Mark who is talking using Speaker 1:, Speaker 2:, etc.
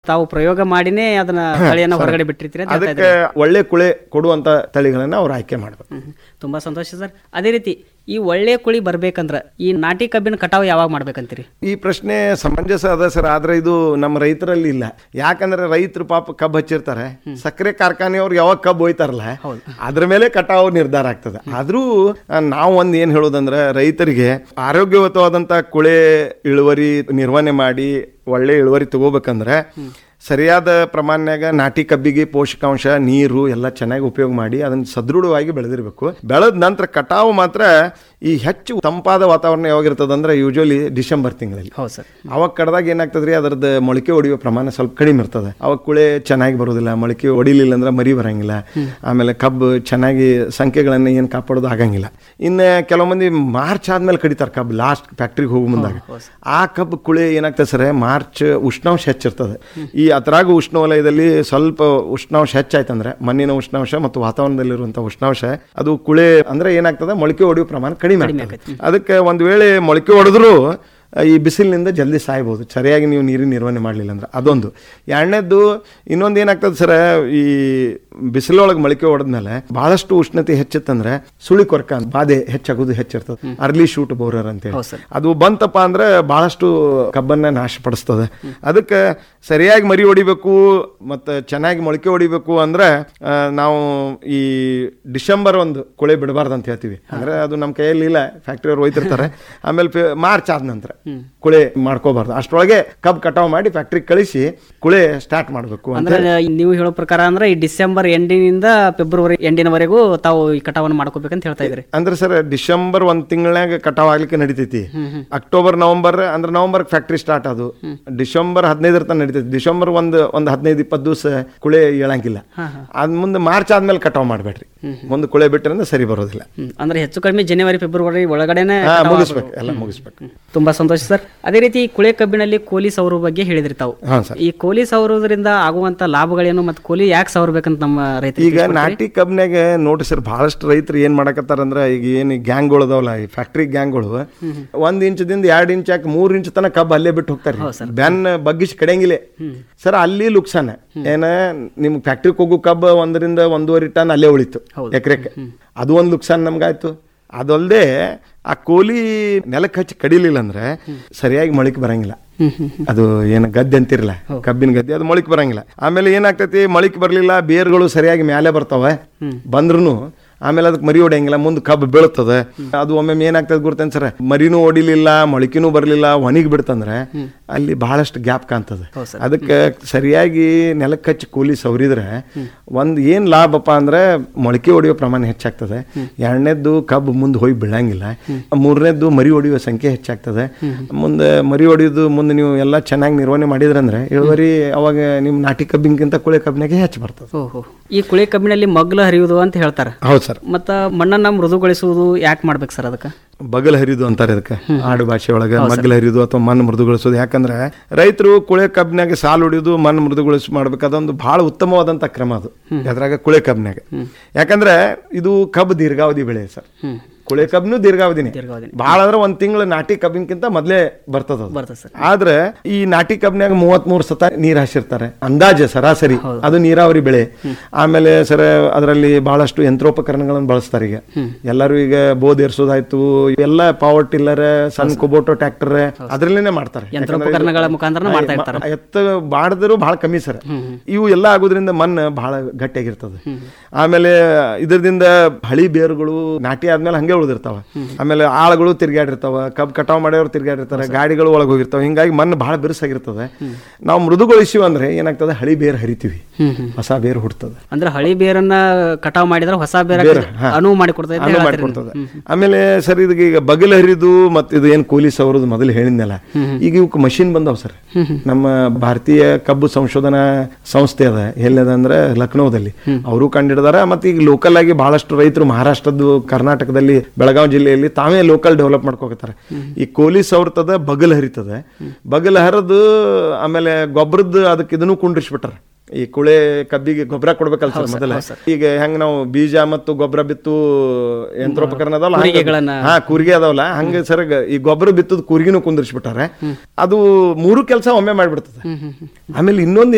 Speaker 1: ತಾವು ಪ್ರಯೋಗ ಮಾಡಿನೇ ಅದನ್ನ ತಳಿಯನ್ನ ಹೊರಗಡೆ ಬಿಟ್ಟಿರ್ತೀರಿ ಅಂತ ಹೇಳ್ತಾ
Speaker 2: ಅದಕ್ಕೆ ಒಳ್ಳೆ ಕುಳೆ ಕೊಡುವಂತ ತಳಿಗಳನ್ನ ಅವ್ರು ಆಯ್ಕೆ ಮಾಡ್ಬೇಕು
Speaker 1: ಹ್ಮ್. ತುಂಬಾ ಸಂತೋಷ ಸರ್ ಅದೇ ರೀತಿ ಈ ಒಳ್ಳೆ ಕುಳಿ ಬರ್ಬೇಕಂದ್ರ ಈ ನಾಟಿ ಕಬ್ಬಿನ ಕಟಾವು ಯಾವಾಗ ಮಾಡ್ಬೇಕಂತೀರಿ
Speaker 2: ಈ ಪ್ರಶ್ನೆ ಸಮಂಜಸ ಅದ ಸರ್ ಆದ್ರೆ ಇದು ನಮ್ಮ ರೈತರಲ್ಲಿ ಇಲ್ಲ ಯಾಕಂದ್ರೆ ರೈತರು ಪಾಪ ಕಬ್ಬು ಹಚ್ಚಿರ್ತಾರೆ ಸಕ್ಕರೆ ಕಾರ್ಖಾನೆಯವ್ರು ಯಾವಾಗ ಕಬ್ಬು ಹೋಯ್ತಾರಲ್ಲ ಅದ್ರ ಮೇಲೆ ಕಟಾವು ನಿರ್ಧಾರ ಆಗ್ತದೆ ಆದ್ರೂ ಆ, ನಾವು ಒಂದ್ ಏನ್ ಹೇಳೋದಂದ್ರೆ ರೈತರಿಗೆ ಆರೋಗ್ಯಯುತವಾದಂತ ಕುಳೆ ಇಳುವರಿ ನಿರ್ವಹಣೆ ಮಾಡಿ ಒಳ್ಳೆ ಇಳುವರಿ ತಗೋಬೇಕಂದ್ರೆ ಸರಿಯಾದ ಪ್ರಮಾಣನಾಗ ನಾಟಿ ಕಬ್ಬಿಗೆ ಪೋಷಕಾಂಶ ನೀರು ಎಲ್ಲ ಚೆನ್ನಾಗಿ ಉಪಯೋಗ ಮಾಡಿ ಅದನ್ನ ಸದೃಢವಾಗಿ ಬೆಳೆದಿರಬೇಕು ಬೆಳೆದ ನಂತರ ಕಟಾವು ಮಾತ್ರ ಈ ಹೆಚ್ಚು ತಂಪಾದ ವಾತಾವರಣ ಯಾವಾಗಿರ್ತದೆ ಅಂದ್ರೆ ಯೂಶಲಿ ಡಿಸೆಂಬರ್ ತಿಂಗಳಲ್ಲಿ
Speaker 1: ಹೌದು ಸರ್
Speaker 2: ಅವಾಗ ಕಡ್ದಾಗ ಏನಾಗ್ತದ್ರಿ ಅದ್ರದ್ದು ಮೊಳಕೆ ಹೊಡೆಯುವ ಪ್ರಮಾಣ ಸ್ವಲ್ಪ ಕಡಿಮೆ ಇರ್ತದೆ ಅವಾಗ ಕುಳೆ ಚೆನ್ನಾಗಿ ಬರೋದಿಲ್ಲ ಮೊಳಕೆ ಹೊಡಿಲಿಲ್ಲ ಅಂದ್ರೆ ಮರಿ ಬರಂಗಿಲ್ಲ ಆಮೇಲೆ ಕಬ್ಬು ಚೆನ್ನಾಗಿ ಸಂಖ್ಯೆಗಳನ್ನ ಏನು ಕಾಪಾಡೋದು ಆಗಂಗಿಲ್ಲ ಇನ್ನು ಕೆಲವು ಮಂದಿ ಮಾರ್ಚ್ ಆದ್ಮೇಲೆ ಕಡಿತಾರೆ ಕಬ್ಬು ಲಾಸ್ಟ್ ಫ್ಯಾಕ್ಟ್ರಿಗೆ ಹೋಗೋ ಮುಂದಾಗ ಆ ಕಬ್ಬು ಕುಳೆ ಏನಾಗ್ತದೆ ಸರ್ ಮಾರ್ಚ್ ಉಷ್ಣಾಂಶ ಹೆಚ್ಚಿರ್ತದೆ ಈ ಅದ್ರಾಗ ಉಷ್ಣವಲಯದಲ್ಲಿ ಸ್ವಲ್ಪ ಉಷ್ಣಾಂಶ ಹೆಚ್ಚಾಯ್ತಂದ್ರೆ ಮಣ್ಣಿನ ಉಷ್ಣಾಂಶ ಮತ್ತು ವಾತಾವರಣದಲ್ಲಿರುವಂಥ ಉಷ್ಣಾಂಶ ಅದು ಕುಳೆ ಅಂದ್ರೆ ಏನಾಗ್ತದೆ ಮೊಳಕೆ ಹೊಡೆಯುವ ಪ್ರಮಾಣ ಕಡಿಮೆ ಆಗ್ತದೆ ಅದಕ್ಕೆ ಒಂದು ವೇಳೆ ಮೊಳಕೆ ಹೊಡೆದ್ರು ಈ ಬಿಸಿಲಿನಿಂದ ಜಲ್ದಿ ಸಾಯ್ಬೋದು ಸರಿಯಾಗಿ ನೀವು ನೀರಿನ ನಿರ್ವಹಣೆ ಮಾಡಲಿಲ್ಲ ಅಂದ್ರೆ ಅದೊಂದು ಎರಡನೇದ್ದು ಇನ್ನೊಂದು ಏನಾಗ್ತದೆ ಸರ್ ಈ ಬಿಸಿಲೊಳಗೆ ಮೊಳಕೆ ಹೊಡೆದ್ಮೇಲೆ ಬಹಳಷ್ಟು ಉಷ್ಣತೆ ಹೆಚ್ಚಿತ್ತಂದ್ರೆ ಸುಳಿ ಕೊರಕ ಅಂತ ಬಾಧೆ ಹೆಚ್ಚಾಗೋದು ಹೆಚ್ಚಿರ್ತದೆ ಅರ್ಲಿ ಶೂಟ್ ಬೋರರ್ ಅಂತೇಳಿ
Speaker 1: ಹೌದು ಸರ್.
Speaker 2: ಅದು ಬಂತಪ್ಪ ಅಂದ್ರೆ ಬಹಳಷ್ಟು ಕಬ್ಬನ್ನ ನಾಶಪಡಿಸ್ತದೆ ಅದಕ್ಕೆ ಸರಿಯಾಗಿ ಮರಿ ಹೊಡಿಬೇಕು ಮತ್ತು ಚೆನ್ನಾಗಿ ಮೊಳಕೆ ಹೊಡಿಬೇಕು ಅಂದ್ರೆ ಆ, ನಾವು ಈ ಡಿಸೆಂಬರ್ ಒಂದು ಕುಳೆ ಬಿಡಬಾರ್ದು ಅಂತ ಹೇಳ್ತೀವಿ ಅಂದ್ರೆ ಅದು ನಮ್ಮ ಕೈಯಲ್ಲಿ ಇಲ್ಲ ಫ್ಯಾಕ್ಟ್ರಿ ಅವ್ರು ಹೋಯ್ತಿರ್ತಾರೆ ಆಮೇಲೆ ಫೆ- ಮಾರ್ಚ್ ಆದ ನಂತರ ಕುಳೆ ಮಾಡ್ಕೋಬಾರ್ದು ಅಷ್ಟರೊಳಗೆ ಕಬ್ಬು ಕಟಾವು ಮಾಡಿ ಫ್ಯಾಕ್ಟ್ರಿಗೆ ಕಳಿಸಿ ಕುಳೆ ಸ್ಟಾರ್ಟ್ ಮಾಡಬೇಕು ಅಂತ
Speaker 1: ಅಂದ್ರೆ ನೀವು ಹೇಳೋ ಪ್ರಕಾರ ಅಂದ್ರೆ ಈ ಡಿಸೆಂಬರ್ ಎಂಡಿನಿಂದ ಫೆಬ್ರವರಿ ಎಂಡಿನವರೆಗೂ ತಾವು ಈ ಕಟಾವನ್ನು ಮಾಡ್ಕೋಬೇಕಂತ ಹೇಳ್ತಾ ಇದ್ರಿ
Speaker 2: ಅಂದ್ರೆ ಸರ್ ಡಿಸೆಂಬರ್ ಒಂದ್ ತಿಂಗಳಾಗ ಕಟಾವ್ ಆಗ್ಲಿಕ್ಕೆ ನಡಿತೈತಿ ಅಕ್ಟೋಬರ್ ನವೆಂಬರ್ ಅಂದ್ರೆ ನವೆಂಬರ್ ಫ್ಯಾಕ್ಟ್ರಿ ಸ್ಟಾರ್ಟ್ ಅದು ಡಿಸೆಂಬರ್ ಹದಿನೈದರ ತನಕ ನಡಿತೈತಿ ಡಿಸೆಂಬರ್ ಒಂದ್ ಒಂದ್ ಹದಿನೈದು ಇಪ್ಪತ್ತು ದಿವಸ ಕುಳೆ ಏಳಂಗಿಲ್ಲ ಅದ್ ಮುಂದೆ ಮಾರ್ಚ್ ಆದ್ಮೇಲೆ ಕಟಾವ್ ಮಾಡ್ಬೇಡ್ರಿ ಮುಂದೆ ಕುಳೆ ಬಿಟ್ರೆ ಅಂದ್ರೆ ಸರಿ ಬರೋದಿಲ್ಲ
Speaker 1: ಹ್ಮ್. ಅಂದ್ರೆ ಹೆಚ್ಚು ಕಡಿಮೆ ಜನವರಿ ಫೆಬ್ರವರಿ ಒಳಗಡೆನೆ
Speaker 2: ಹಾ,
Speaker 1: ಕಟಾವು
Speaker 2: ಮುಗಿಸ್ಬೇಕು ಎಲ್ಲ ಮುಗಿಸ್ಬೇಕು
Speaker 1: ತುಂಬಾ ಸಂತೋಷ ಸರ್ ಅದೇ ರೀತಿ ಈ ಕುಳೆ ಕಬ್ಬಿನಲ್ಲಿ ಕೋಲಿ ಸೌರ ಬಗ್ಗೆ ಹೇಳಿದ್ರಿ ತಾವು
Speaker 2: ಹಾ ಸರ್
Speaker 1: ಈ ಕೋಲಿ ಸೌರೋದ್ರಿಂದ ಆಗುವಂತ ಲಾಭಗಳೇನು ಮತ್ತು ಕೋಲಿ ಯಾಕೆ ಸವರ್ಬೇಕಂತ ನಮ್ಮ ರೈತರಿಗೆ
Speaker 2: ಈಗ ನಾಟಿ ಕಬ್ನ್ಯಾಗ ನೋಡ್ರಿ ಸರ್ ಬಹಳಷ್ಟು ರೈತರು ಏನ್ ಮಾಡಕತ್ತಾರಂದ್ರ ಈಗ ಏನ್ ಗ್ಯಾಂಗ್ಗಳು ಅದಾವಲ್ಲ ಈ ಫ್ಯಾಕ್ಟ್ರಿ ಗ್ಯಾಂಗ್ಗಳು ಒಂದ್ ಇಂಚದಿಂದ ಎರಡ್ ಇಂಚ್ ಯಾಕೆ ಮೂರ್ ಇಂಚ್ ತನಕ ಕಬ್ಬು ಅಲ್ಲೇ ಬಿಟ್ಟು ಹೋಗ್ತಾರೆ ಬ್ಯಾನ್ ಬಗ್ಗಿಸಿ ಕಡೆಯಂಗಿಲ್ಲ ಸರ್ ಅಲ್ಲಿ ಲುಕ್ಸಾನ ಏನ ನಿಮ್ ಫ್ಯಾಕ್ಟ್ರಿಗೆ ಹೋಗೋ ಕಬ್ಬು ಒಂದರಿಂದ ಒಂದೂವರೆ ಟನ್ ಅಲ್ಲೇ ಉಳಿತು ಎಕರೆಕ್ಕೆ ಅದು ಒಂದು ಲುಕ್ಸಾನ್ ನಮ್ಗಾಯ್ತು ಅದಲ್ಲದೆ ಆ ಕೋಲಿ ನೆಲಕ್ಕೆ ಹಚ್ಚಿ ಕಡಿಲಿಲ್ಲ ಅಂದ್ರೆ ಸರಿಯಾಗಿ ಮೊಳಕೆ ಬರಂಗಿಲ್ಲ ಅದು ಏನು ಗದ್ದೆ ಅಂತಿರಲ್ಲ ಕಬ್ಬಿನ ಗದ್ದೆ ಅದು ಮೊಳಕೆ ಬರಂಗಿಲ್ಲ ಆಮೇಲೆ ಏನಾಗ್ತೈತಿ ಮೊಳಕೆ ಬರಲಿಲ್ಲ ಬೇರ್ಗಳು ಸರಿಯಾಗಿ ಮೇಲೆ ಬರ್ತಾವೆ ಬಂದ್ರೂ ಆಮೇಲೆ ಅದಕ್ಕೆ ಮರಿ ಹೊಡೆಯಂಗಿಲ್ಲ ಮುಂದೆ ಕಬ್ಬು ಬೀಳ್ತದೆ ಅದು ಒಮ್ಮೆ ಏನಾಗ್ತದೆ ಗುರ್ತೇನೆ ಸರ್ ಮರಿನೂ ಹೊಡಿಲಿಲ್ಲ ಮೊಳಕೆನೂ ಬರಲಿಲ್ಲ ಒಣಗಿ ಬಿಡ್ತಂದ್ರೆ ಅಲ್ಲಿ ಬಹಳಷ್ಟು ಗ್ಯಾಪ್ ಕಾಣ್ತದೆ ಅದಕ್ಕೆ ಸರಿಯಾಗಿ ನೆಲಕ್ಕೆ ಹಚ್ಚಿ ಕೂಲಿ ಸವರಿದ್ರೆ ಒಂದು ಏನು ಲಾಭಪ್ಪ ಅಂದ್ರೆ ಮೊಳಕೆ ಹೊಡೆಯೋ ಪ್ರಮಾಣ ಹೆಚ್ಚಾಗ್ತದೆ ಎರಡನೇದ್ದು ಕಬ್ಬು ಮುಂದೆ ಹೋಗಿ ಬೀಳಂಗಿಲ್ಲ ಮೂರನೇದ್ದು ಮರಿ ಹೊಡೆಯುವ ಸಂಖ್ಯೆ ಹೆಚ್ಚಾಗ್ತದೆ ಮುಂದೆ ಮರಿ ಹೊಡೆಯೋದು ಮುಂದೆ ನೀವು ಎಲ್ಲ ಚೆನ್ನಾಗಿ ನಿರ್ವಹಣೆ ಮಾಡಿದ್ರಂದ್ರೆ ಇಳುವರಿ ಅವಾಗ ನಿಮ್ಮ ನಾಟಿ ಕಬ್ಬಿನಕ್ಕಿಂತ ಕುಳೆ ಕಬ್ಬಿನಾಗೆ ಹೆಚ್ಚು ಬರ್ತದೆ
Speaker 1: ಓಹೋ ಈ ಕುಳೆ ಕಬ್ಬಿನಲ್ಲಿ ಮಗ್ಲು ಹರಿಯುವುದು ಅಂತ ಹೇಳ್ತಾರೆ
Speaker 2: ಹೌದು ಸರ್
Speaker 1: ಮತ್ತ ಮಣ್ಣನ್ನ ಮೃದುಗೊಳಿಸುವುದು ಯಾಕೆ ಮಾಡ್ಬೇಕು ಸರ್ ಅದಕ್ಕೆ
Speaker 2: ಬಗಲ್ ಹರಿದು ಅಂತಾರೆ ಅದಕ್ಕೆ ಆಡು ಭಾಷೆ ಒಳಗೆ ಮಗ್ಗಲ್ ಹರಿದು ಅಥವಾ ಮಣ್ಣು ಮೃದುಗೊಳಿಸೋದು ಯಾಕಂದ್ರೆ ರೈತರು ಕುಳೆ ಕಬ್ಬಿನಾಗ ಸಾಲು ಹೊಡಿಯೋದು ಮಣ್ಣು ಮೃದುಗೊಳಿಸಿ ಮಾಡ್ಬೇಕು ಅದೊಂದು ಬಹಳ ಉತ್ತಮವಾದಂತ ಕ್ರಮ ಅದು ಅದ್ರಾಗ ಕುಳೆ ಕಬ್ಬಿನಾಗ ಯಾಕಂದ್ರೆ ಇದು ಕಬ್ಬು ದೀರ್ಘಾವಧಿ ಬೆಳೆ ಸರ್ ಕುಳೆ ಕಬ್ಬಿನೂ ದೀರ್ಘಾವಧಿನೇ
Speaker 1: ದೀರ್ಘಾವಧಿ.
Speaker 2: ಬಹಳ ಅಂದ್ರೆ ಒಂದ್ ತಿಂಗಳು ನಾಟಿ ಕಬ್ಬಿನಕ್ಕಿಂತ ಮೊದ್ಲೇ ಬರ್ತದ ಅದು.
Speaker 1: ಬರ್ತದೆ ಸರ್
Speaker 2: ಆದ್ರೆ ಈ ನಾಟಿ ಕಬ್ಬಿನಾಗ ಮೂವತ್ತ್ ಮೂರು ಸತ ನೀರ್ ಹಾಸಿರ್ತಾರೆ ಅಂದಾಜು ಸರಾಸರಿ ಅದು ನೀರಾವರಿ ಬೆಳೆ ಆಮೇಲೆ ಸರ ಅದರಲ್ಲಿ ಬಹಳಷ್ಟು ಯಂತ್ರೋಪಕರಣಗಳನ್ನು ಬಳಸ್ತಾರೆ ಈಗ ಎಲ್ಲರೂ ಈಗ ಬೋದ್ ಏರ್ಸೋದಾಯ್ತು ಎಲ್ಲ ಪವರ್ ಟಿಲ್ಲರ್ ಸಣ್ಣ ಕುಬೋಟೋ ಟ್ರ್ಯಾಕ್ಟರ್ ಅದ್ರಲ್ಲೇನೆ ಮಾಡ್ತಾರೆ
Speaker 1: ಯಂತ್ರೋಪಕರಣಗಳ ಮುಖಾಂತರ ಮಾಡ್ತಾ ಇರ್ತಾರೆ
Speaker 2: ಎತ್ತ ಬಾಡದ್ರು ಬಹಳ ಕಮ್ಮಿ ಸರ್ ಇವು ಎಲ್ಲ ಆಗೋದ್ರಿಂದ ಮಣ್ಣು ಬಹಳ ಗಟ್ಟಿಯಾಗಿರ್ತದೆ ಆಮೇಲೆ ಇದರಿಂದ ಹಳಿ ಬೇರುಗಳು ನಾಟಿ ಆದ್ಮೇಲೆ ಹಂಗೆ ಉಳಿದಿರ್ತಾವ ಆಮೇಲೆ ಆಳುಗಳು ತಿರ್ಗಾಡಿರ್ತಾವ ಕಬ್ಬು ಕಟಾವ್ ಮಾಡೋರು ತಿರ್ಗಾಡಿರ್ತಾರೆ ಗಾಡಿಗಳು ಒಳಗೆ ಹೋಗಿರ್ತಾವ ಹಿಂಗಾಗಿ ಮಣ್ಣು ಬಹಳ ಬಿರುಸಾಗಿರ್ತದೆ ನಾವು ಮೃದುಗೊಳಿಸಿವಿ ಅಂದ್ರೆ ಏನಾಗ್ತದೆ ಹಳಿ ಬೇರು ಹರಿತೀವಿ ಹೊಸ ಬೇರು ಹುಡ್ತದೆ
Speaker 1: ಅಂದ್ರೆ ಹಳಿ ಬೇರನ್ನ ಕಟಾವ್ ಮಾಡಿದ್ರೆ ಹೊಸ ಬೇರೆ ಅನುವು ಮಾಡಿ ಕೊಡ್ತಾ
Speaker 2: ಅನುವು ಮಾಡಿಕೊಡ್ತದೆ ಆಮೇಲೆ ಸರ್ ಇದಕ್ಕೆ ಈಗ ಬಗಲ್ ಹರಿದು ಮತ್ತೆ ಇದು ಏನ್ ಕೂಲಿ ಸವರದು ಮೊದಲು ಹೇಳಿದ್ನಲ್ಲ ಈಗ ಇವಕ್ಕೆ ಮಷಿನ್ ಬಂದಾವ್ ಸರ್ ನಮ್ಮ ಭಾರತೀಯ ಕಬ್ಬು ಸಂಶೋಧನಾ ಸಂಸ್ಥೆ ಅದ ಎಲ್ಲದ ಅಂದ್ರೆ ಲಕ್ನೋದಲ್ಲಿ ಅವರು ಕಂಡಿಡಿದಾರ ಮತ್ತೆ ಈಗ ಲೋಕಲ್ ಆಗಿ ಬಹಳಷ್ಟು ರೈತರು ಮಹಾರಾಷ್ಟ್ರದ್ದು ಕರ್ನಾಟಕದಲ್ಲಿ ಬೆಳಗಾವಿ ಜಿಲ್ಲೆಯಲ್ಲಿ ತಾವೇ ಲೋಕಲ್ ಡೆವಲಪ್ ಮಾಡ್ಕೋಕತ್ತಾರ ಈ ಕೋಲಿ ಸವರ್ತದ ಬಗಲ್ ಹರಿತದೆ ಬಗಲ್ ಹರಿದು ಆಮೇಲೆ ಗೊಬ್ಬರದ್ದು ಅದಕ್ಕೆ ಇದನ್ನು ಕುಂಡ್ರಿಸ್ಬಿಟ್ಟಾರ ಈ ಕುಳೆ ಕಬ್ಬಿಗೆ ಗೊಬ್ಬರ ಕೊಡ್ಬೇಕಲ್ಲ ಸರ್ ಮೊದಲ ಈಗ ಹೆಂಗ್ ನಾವು ಬೀಜ ಮತ್ತು ಗೊಬ್ಬರ ಬಿತ್ತು ಯಂತ್ರೋಪಕರಣ ಅದಾವಲ್ಲ ಹಂಗ-
Speaker 1: ಕೂರಿಗೆಗಳನ್ನ-
Speaker 2: ಹಾ ಕೂರಿಗೆ ಅದಾವಲ್ಲ ಹಂಗ ಸರ್ ಈ ಗೊಬ್ಬರ ಬಿತ್ತದ ಕೂರಿಗಿನೂ ಕುಂದಿರ್ಸ್ಬಿಟ್ಟಾರೆ ಅದು ಮೂರು ಕೆಲಸ ಒಮ್ಮೆ ಮಾಡ್ಬಿಡ್ತದೆ ಆಮೇಲೆ ಇನ್ನೊಂದು